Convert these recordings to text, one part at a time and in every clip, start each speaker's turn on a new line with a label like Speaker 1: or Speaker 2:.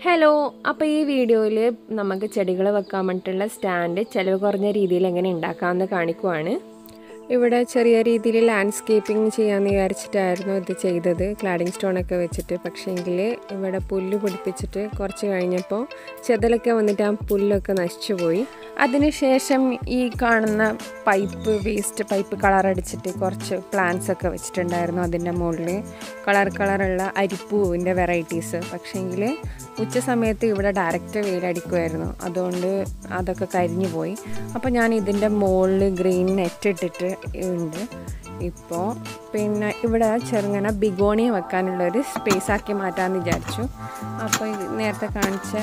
Speaker 1: hello അപ്പോൾ ഈ വീഡിയോയിൽ നമുക്ക് ചെടികൾ വെക്കാൻ വേണ്ടിയിട്ടുള്ള സ്റ്റാൻഡ് ചിലവ് കുറഞ്ഞ രീതിയിൽ എങ്ങനെ ഉണ്ടാക്കാമെന്ന് കാണിക്കുവാണ് ഇവിടെ ചെറിയ രീതിയിൽ ലാൻഡ്സ്കേപ്പിംഗ് ചെയ്യാമെന്ന് വിചാരിച്ചിട്ടായിരുന്നു ഇത് ചെയ്തത് ക്ലാഡിംഗ് സ്റ്റോണൊക്കെ വെച്ചിട്ട് പക്ഷേങ്കിൽ ഇവിടെ പുല്ല് പിടിപ്പിച്ചിട്ട് കുറച്ച് കഴിഞ്ഞപ്പോൾ ചെതലൊക്കെ വന്നിട്ട് ആ പുല്ലൊക്കെ നശിച്ചു പോയി അതിനുശേഷം ഈ കാണുന്ന പൈപ്പ് വേസ്റ്റ് പൈപ്പ് കളർ അടിച്ചിട്ട് കുറച്ച് പ്ലാന്റ്സ് ഒക്കെ വെച്ചിട്ടുണ്ടായിരുന്നു അതിൻ്റെ മുകളിൽ കളർ കളറുള്ള അരിപ്പൂവിൻ്റെ വെറൈറ്റീസ് പക്ഷേങ്കിൽ ഉച്ച സമയത്ത് ഇവിടെ ഡയറക്റ്റ് വെയിലടിക്കുമായിരുന്നു അതുകൊണ്ട് അതൊക്കെ കരിഞ്ഞു പോയി അപ്പോൾ ഞാൻ ഇതിൻ്റെ മുകളിൽ ഗ്രീൻ നെറ്റ് ഇട്ടിട്ട് ഉണ്ട് ഇപ്പോൾ പിന്നെ ഇവിടെ ചെറുങ്ങനെ ബിഗോണിയ വെക്കാനുള്ളൊരു സ്പേസ് ആക്കി മാറ്റാമെന്ന് വിചാരിച്ചു അപ്പോൾ ഈ നേരത്തെ കാണിച്ച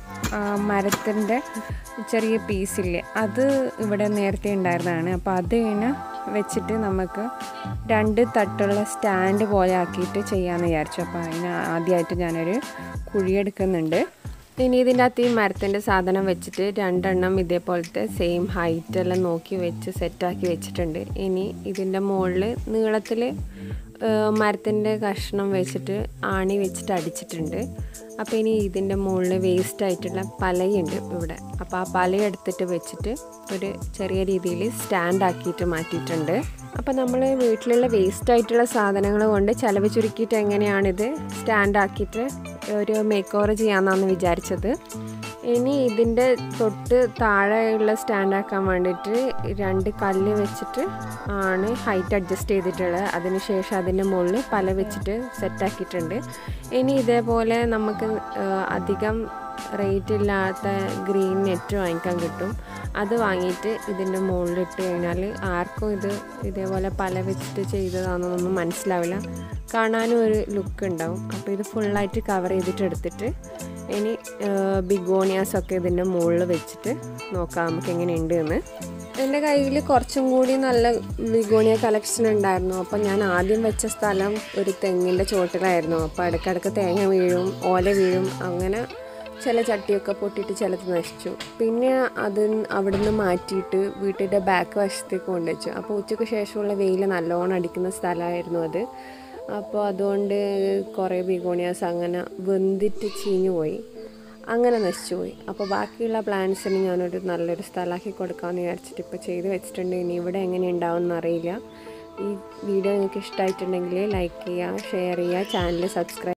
Speaker 1: മരത്തിൻ്റെ ചെറിയ പീസില്ലേ അത് ഇവിടെ നേരത്തെ ഉണ്ടായിരുന്നതാണ് അപ്പോൾ അത് ഇങ്ങനെ വെച്ചിട്ട് നമുക്ക് രണ്ട് തട്ടുള്ള സ്റ്റാൻഡ് പോലെ ആക്കിയിട്ട് ചെയ്യാമെന്ന് വിചാരിച്ചു അപ്പോൾ അതിന് ആദ്യമായിട്ട് ഞാനൊരു കുഴിയെടുക്കുന്നുണ്ട് ഇനി ഇതിൻ്റെ അകത്ത് ഈ മരത്തിൻ്റെ സാധനം വെച്ചിട്ട് രണ്ടെണ്ണം ഇതേപോലത്തെ സെയിം ഹൈറ്റ് എല്ലാം നോക്കി വെച്ച് സെറ്റാക്കി വെച്ചിട്ടുണ്ട് ഇനി ഇതിൻ്റെ മുകളിൽ നീളത്തിൽ മരത്തിൻ്റെ കഷ്ണം വെച്ചിട്ട് ആണി വെച്ചിട്ട് അടിച്ചിട്ടുണ്ട് അപ്പോൾ ഇനി ഇതിൻ്റെ മുകളിൽ വേസ്റ്റ് ആയിട്ടുള്ള പലയുണ്ട് ഇവിടെ അപ്പോൾ ആ പല എടുത്തിട്ട് വെച്ചിട്ട് ഒരു ചെറിയ രീതിയിൽ സ്റ്റാൻഡ് ആക്കിയിട്ട് മാറ്റിയിട്ടുണ്ട് അപ്പോൾ നമ്മൾ വീട്ടിലുള്ള വേസ്റ്റ് ആയിട്ടുള്ള സാധനങ്ങൾ കൊണ്ട് ചിലവ് ചുരുക്കിയിട്ട് എങ്ങനെയാണിത് സ്റ്റാൻഡ് ആക്കിയിട്ട് ഒരു മേക്ക് ഓവർ ചെയ്യാമെന്നാണ് വിചാരിച്ചത് ഇനി ഇതിൻ്റെ തൊട്ട് താഴെയുള്ള സ്റ്റാൻഡ് ആക്കാൻ വേണ്ടിയിട്ട് രണ്ട് കല്ല് വെച്ചിട്ട് ആണ് ഹൈറ്റ് അഡ്ജസ്റ്റ് ചെയ്തിട്ടുള്ളത് അതിനുശേഷം അതിൻ്റെ മുകളിൽ പല വെച്ചിട്ട് സെറ്റാക്കിയിട്ടുണ്ട് ഇനി ഇതേപോലെ നമുക്ക് അധികം റേറ്റ് ഇല്ലാത്ത ഗ്രീൻ നെറ്റ് വാങ്ങിക്കാൻ കിട്ടും അത് വാങ്ങിയിട്ട് ഇതിൻ്റെ മുകളിലിട്ട് കഴിഞ്ഞാൽ ആർക്കും ഇത് ഇതേപോലെ പല വെച്ചിട്ട് ചെയ്തതാണെന്നൊന്നും മനസ്സിലാവില്ല കാണാനും ഒരു ലുക്ക് ഉണ്ടാവും അപ്പോൾ ഇത് ഫുള്ളായിട്ട് കവർ ചെയ്തിട്ട് എടുത്തിട്ട് ഇനി ബിഗോണിയാസ് ഒക്കെ ഇതിൻ്റെ മുകളിൽ വെച്ചിട്ട് നോക്കാം നമുക്ക് എങ്ങനെയുണ്ട് എന്ന് എൻ്റെ കയ്യിൽ കുറച്ചും കൂടി നല്ല ബിഗോണിയ കളക്ഷൻ ഉണ്ടായിരുന്നു അപ്പോൾ ഞാൻ ആദ്യം വെച്ച സ്ഥലം ഒരു തെങ്ങിൻ്റെ ചോട്ടിലായിരുന്നു അപ്പോൾ ഇടയ്ക്കിടയ്ക്ക് തേങ്ങ വീഴും ഓല വീഴും അങ്ങനെ ചില ചട്ടിയൊക്കെ പൊട്ടിയിട്ട് ചിലത് നശിച്ചു പിന്നെ അത് അവിടുന്ന് മാറ്റിയിട്ട് വീട്ടിൻ്റെ ബാക്ക് വശത്തേക്ക് കൊണ്ടുവച്ചു അപ്പോൾ ഉച്ചയ്ക്ക് ശേഷമുള്ള വെയിൽ നല്ലോണം അടിക്കുന്ന സ്ഥലമായിരുന്നു അത് അപ്പോൾ അതുകൊണ്ട് കുറേ ബിഗോണിയാസ് അങ്ങനെ വെന്തിട്ട് ചീഞ്ഞു പോയി അങ്ങനെ നശിച്ചു പോയി അപ്പോൾ ബാക്കിയുള്ള പ്ലാന്റ്സിന് ഞാനൊരു നല്ലൊരു സ്ഥലമാക്കി കൊടുക്കാമെന്ന് വിചാരിച്ചിട്ട് ഇപ്പോൾ ചെയ്ത് വെച്ചിട്ടുണ്ട് ഇനി ഇവിടെ എങ്ങനെ ഉണ്ടാവും അറിയില്ല ഈ വീഡിയോ നിങ്ങൾക്ക് ഇഷ്ടമായിട്ടുണ്ടെങ്കിൽ ലൈക്ക് ചെയ്യുക ഷെയർ ചെയ്യുക ചാനൽ സബ്സ്ക്രൈബ്